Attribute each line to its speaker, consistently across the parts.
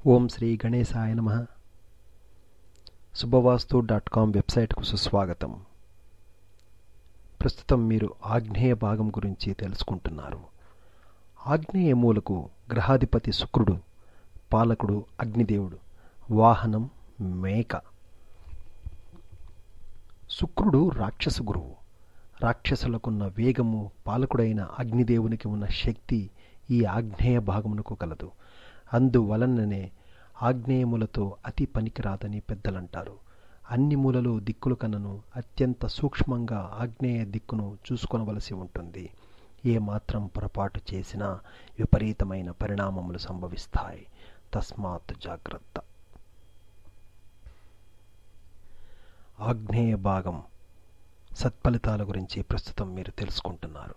Speaker 1: ఓం శ్రీ గణేశాయ నమ శుభవాస్తు dot com వెబ్సైట్కు సుస్వాగతం ప్రస్తుతం మీరు ఆగ్నేయ భాగం గురించి తెలుసుకుంటున్నారు ఆగ్నేయ మూలకు గ్రహాధిపతి శుక్రుడు పాలకుడు అగ్నిదేవుడు వాహనం మేక శుక్రుడు రాక్షస గురువు రాక్షసులకున్న వేగము పాలకుడైన అగ్నిదేవునికి ఉన్న శక్తి ఈ ఆగ్నేయ భాగమునకు కలదు అందువలననే ఆగ్నేయములతో అతి పనికిరాదని పెద్దలంటారు అన్ని మూలలు దిక్కుల కన్నను అత్యంత సూక్ష్మంగా ఆగ్నేయ దిక్కును చూసుకొనవలసి ఉంటుంది ఏ మాత్రం పొరపాటు చేసినా విపరీతమైన పరిణామములు సంభవిస్తాయి తస్మాత్ జాగ్రత్త ఆగ్నేయ భాగం సత్ఫలితాల గురించి ప్రస్తుతం మీరు తెలుసుకుంటున్నారు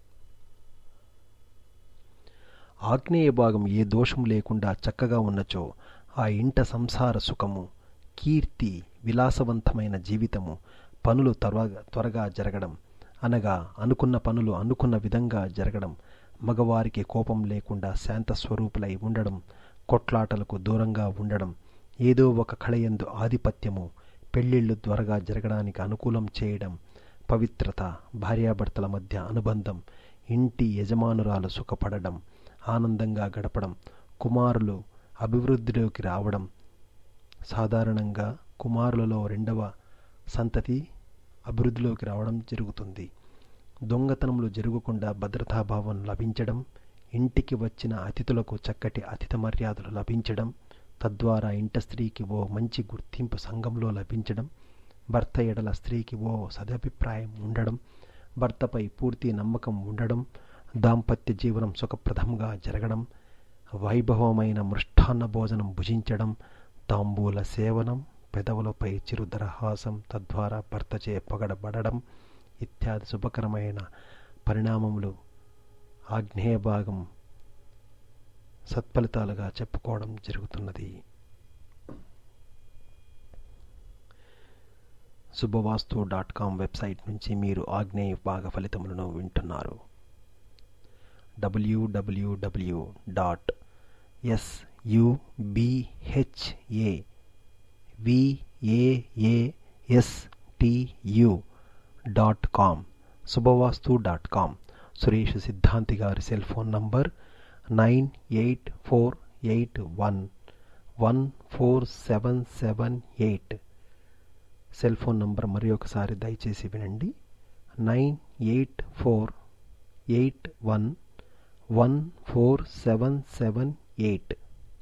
Speaker 1: ఆగ్నేయ భాగం ఏ దోషం లేకుండా చక్కగా ఉన్నచో ఆ ఇంట సంసార సుఖము కీర్తి విలాసవంతమైన జీవితము పనులు త్వరగా త్వరగా జరగడం అనగా అనుకున్న పనులు అనుకున్న విధంగా జరగడం మగవారికి కోపం లేకుండా శాంత స్వరూపులై ఉండడం కొట్లాటలకు దూరంగా ఉండడం ఏదో ఒక కళయందు ఆధిపత్యము పెళ్ళిళ్ళు త్వరగా జరగడానికి అనుకూలం చేయడం పవిత్రత భార్యాభర్తల మధ్య అనుబంధం ఇంటి యజమానురాలు సుఖపడడం ఆనందంగా గడపడం కుమారులు అభివృద్ధిలోకి రావడం సాధారణంగా కుమారులలో రెండవ సంతతి అభివృద్ధిలోకి రావడం జరుగుతుంది దొంగతనములు జరగకుండా భద్రతాభావం లభించడం ఇంటికి వచ్చిన అతిథులకు చక్కటి అతిథి మర్యాదలు లభించడం తద్వారా ఇంట స్త్రీకి ఓ మంచి గుర్తింపు సంఘంలో లభించడం భర్త ఎడల స్త్రీకి ఓ సదభిప్రాయం ఉండడం భర్తపై పూర్తి నమ్మకం ఉండడం దాంపత్య జీవనం సుఖప్రదంగా జరగడం వైభవమైన మృష్టాన్న భోజనం భుజించడం తాంబూల సేవనం పెదవులపై చిరు దరహాసం తద్వారా భర్తచే పొగడబడడం ఇత్యాది శుభకరమైన పరిణామములు ఆగ్నేయ భాగం సత్ఫలితాలుగా చెప్పుకోవడం జరుగుతున్నది శుభవాస్తు డాట్ కామ్ వెబ్సైట్ నుంచి మీరు ఆగ్నేయ భాగ ఫలితములను వింటున్నారు WWW dot SUBHA VAASTU dot com Subhavasthu dot com Suresh Siddhanti గారి cell phone number nine eight four eight one one four seven seven eight cell phone number మరి ఒకసారి దయచేసి వినండి nine eight four eight one one four seven seven eight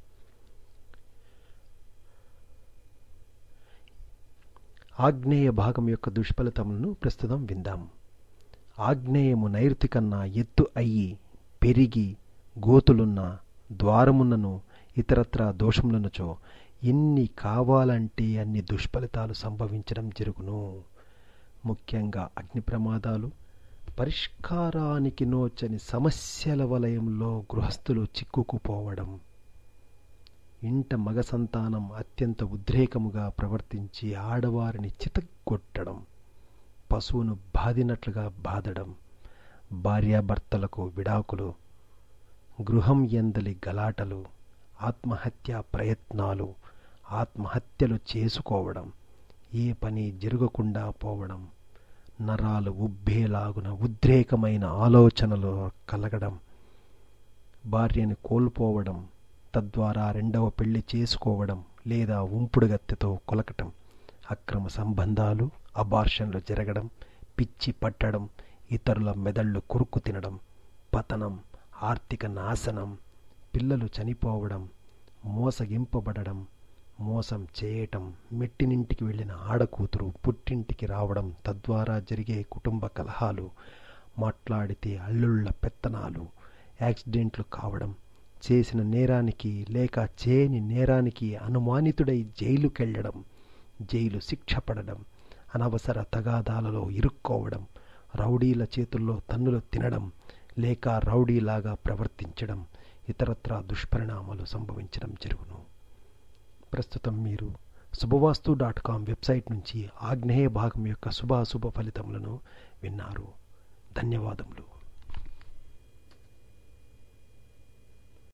Speaker 1: ఆగ్నేయ భాగం యొక్క దుష్ఫలితములను ప్రస్తుతం విందాం ఆగ్నేయము నైరుతి కన్నా ఎత్తు అయ్యి పెరిగి గోతులున్న ద్వారమున్నను ఇతరత్ర దోషములనుచో ఎన్ని కావాలంటే అన్ని దుష్ఫలితాలు సంభవించడం జరుగును ముఖ్యంగా అగ్ని ప్రమాదాలు పరిష్కారానికి నోచని సమస్యల వలయంలో గృహస్థులు చిక్కుకుపోవడం ఇంట మగ సంతానం అత్యంత ఉద్రేకముగా ప్రవర్తించి ఆడవారిని చితగొట్టడం పశువును బాదినట్లుగా బాదడం భార్యాభర్తలకు విడాకులు గృహం ఎందలి గలాటలు ఆత్మహత్యా ప్రయత్నాలు ఆత్మహత్యలు చేసుకోవడం ఏ పని జరగకుండా పోవడం నరాలు ఉబ్బేలాగున ఉద్రేకమైన ఆలోచనలు కలగడం భార్యని కోల్పోవడం తద్వారా రెండవ పెళ్లి చేసుకోవడం లేదా ఉంపుడుగత్తెతో కొలకటం అక్రమ సంబంధాలు అబార్షన్లు జరగడం పిచ్చి పట్టడం ఇతరుల మెదళ్ళు కురుక్కు తినడం పతనం ఆర్థిక నాశనం పిల్లలు చనిపోవడం మోసగింపబడడం మోసం చేయటం మెట్టినింటికి వెళ్ళిన ఆడకూతురు పుట్టింటికి రావడం తద్వారా జరిగే కుటుంబ కలహాలు మాట్లాడితే అల్లుళ్ళ పెత్తనాలు యాక్సిడెంట్లు కావడం చేసిన నేరానికి లేక చేయని నేరానికి అనుమానితుడై జైలుకెళ్లడం జైలు శిక్ష పడడం అనవసర తగాదాలలో ఇరుక్కోవడం రౌడీల చేతుల్లో తన్నులు తినడం లేక రౌడీలాగా ప్రవర్తించడం ఇతరత్రా దుష్పరిణామాలు సంభవించడం జరుగును ప్రస్తుతం మీరు శుభవాస్తు డాట్ కామ్ వెబ్సైట్ నుంచి ఆగ్నేయ భాగం యొక్క శుభాశుభ ఫలితములను విన్నారు ధన్యవాదములు